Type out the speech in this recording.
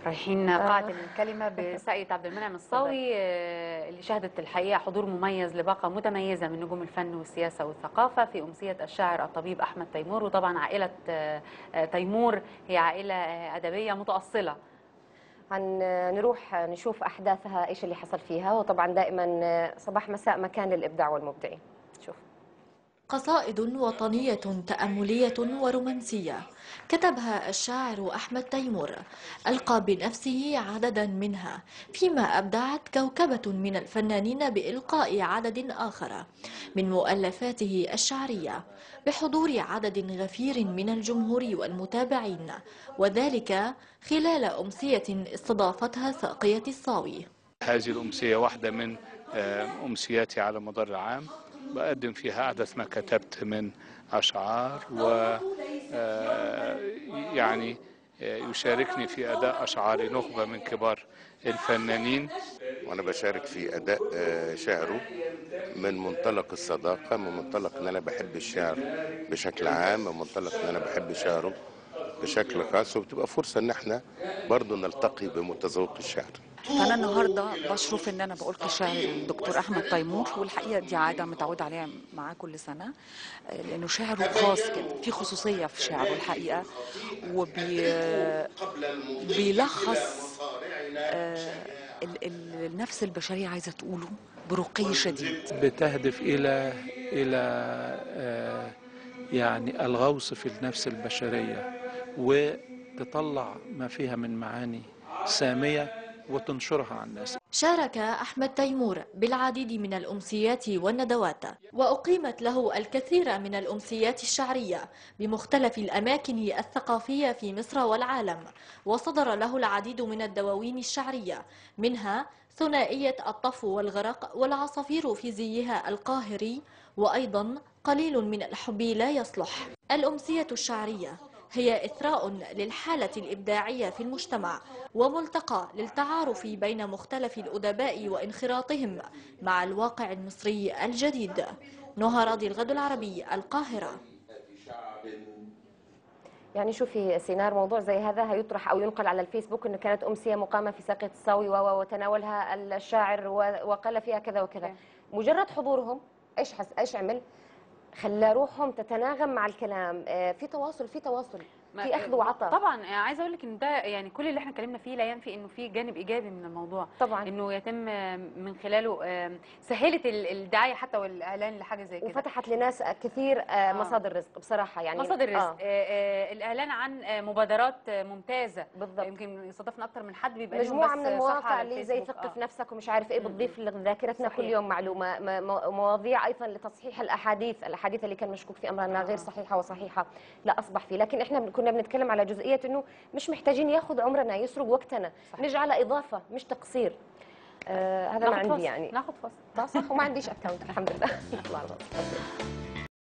رايحين قاعة الكلمة بساقية عبد المنعم الصاوي آه، اللي شهدت الحقيقة حضور مميز لباقة متميزة من نجوم الفن والسياسة والثقافة في أمسية الشاعر الطبيب أحمد تيمور وطبعا عائلة آه، آه، تيمور هي عائلة آه، أدبية متأصلة هنروح نشوف احداثها ايش اللي حصل فيها وطبعا دائما صباح مساء مكان للابداع والمبدعين شوف قصائد وطنية تأملية ورومانسية كتبها الشاعر أحمد تيمور ألقى بنفسه عددا منها فيما أبدعت كوكبة من الفنانين بإلقاء عدد آخر من مؤلفاته الشعرية بحضور عدد غفير من الجمهور والمتابعين وذلك خلال أمسية استضافتها ساقية الصاوي هذه الأمسية واحدة من آه، أمسياتي على مدار العام بقدم فيها أحدث ما كتبت من أشعار و آه، يعني آه، يشاركني في أداء أشعاري نخبة من كبار الفنانين وانا بشارك في اداء آه، شعره من منطلق الصداقه من منطلق ان انا بحب الشعر بشكل عام من منطلق ان انا بحب شعره بشكل خاص وبتبقى فرصه ان احنا برضو نلتقي بمتذوق الشعر فانا النهارده بشرف ان انا بقول كشاعر الدكتور احمد تيمور والحقيقه دي عاده متعود عليها معاه كل سنه آه، لانه شعره خاص كده في خصوصيه في شعره الحقيقه وبي بيلخص آه، ال- ال- النفس البشريه عايزه تقوله برقي شديد بتهدف إلى إلى آه، يعني الغوص في النفس البشرية وتطلع ما فيها من معاني سامية وتنشرها على الناس شارك أحمد تيمور بالعديد من الأمسيات والندوات وأقيمت له الكثير من الأمسيات الشعرية بمختلف الأماكن الثقافية في مصر والعالم وصدر له العديد من الدواوين الشعرية منها ثنائية الطفو والغرق والعصافير في زيها القاهري وأيضا قليل من الحب لا يصلح الأمسية الشعرية هي إثراء للحالة الإبداعية في المجتمع وملتقى للتعارف بين مختلف الأدباء وانخراطهم مع الواقع المصري الجديد نهى راضي الغد العربي القاهرة يعني شوفي سينار موضوع زي هذا هيطرح او ينقل على الفيسبوك انه كانت امسيه مقامه في ساقية الصاوي و- و- وتناولها الشاعر و- وقال فيها كذا وكذا مجرد حضورهم ايش حس ايش عمل خلى روحهم تتناغم مع الكلام آه، في تواصل في تواصل ما- في اخذ وعطاء طبعا آه، عايزه اقول لك ان ده يعني كل اللي احنا اتكلمنا فيه لا ينفي انه في جانب ايجابي من الموضوع طبعا انه يتم آه، من خلاله آه، سهلت ال- الدعايه حتى والاعلان لحاجه زي كده وفتحت لناس كثير آه، مصادر رزق بصراحه يعني مصادر رزق آه. آه. آه الاعلان عن آه، مبادرات آه، ممتازه بالضبط يمكن استضفنا اكتر من حد بيبقى لهم مجموعه بس من صفحة المواقع على اللي زي الفيسبوك. ثقف آه. نفسك ومش عارف ايه بتضيف لذاكرتنا كل صحيح. يوم معلومه م- م- مواضيع ايضا لتصحيح الاحاديث الاحاديث اللي كان مشكوك في امرها انها غير صحيحه وصحيحه لا اصبح فيه لكن احنا كنا بنتكلم على جزئيه انه مش محتاجين ياخذ عمرنا يسرق وقتنا صحيح. نجعل اضافه مش تقصير آه هذا ما ناخد عندي فاصل. يعني ناخد فاصل لا صح وما عنديش اكونت الحمد لله نطلع الفاصل.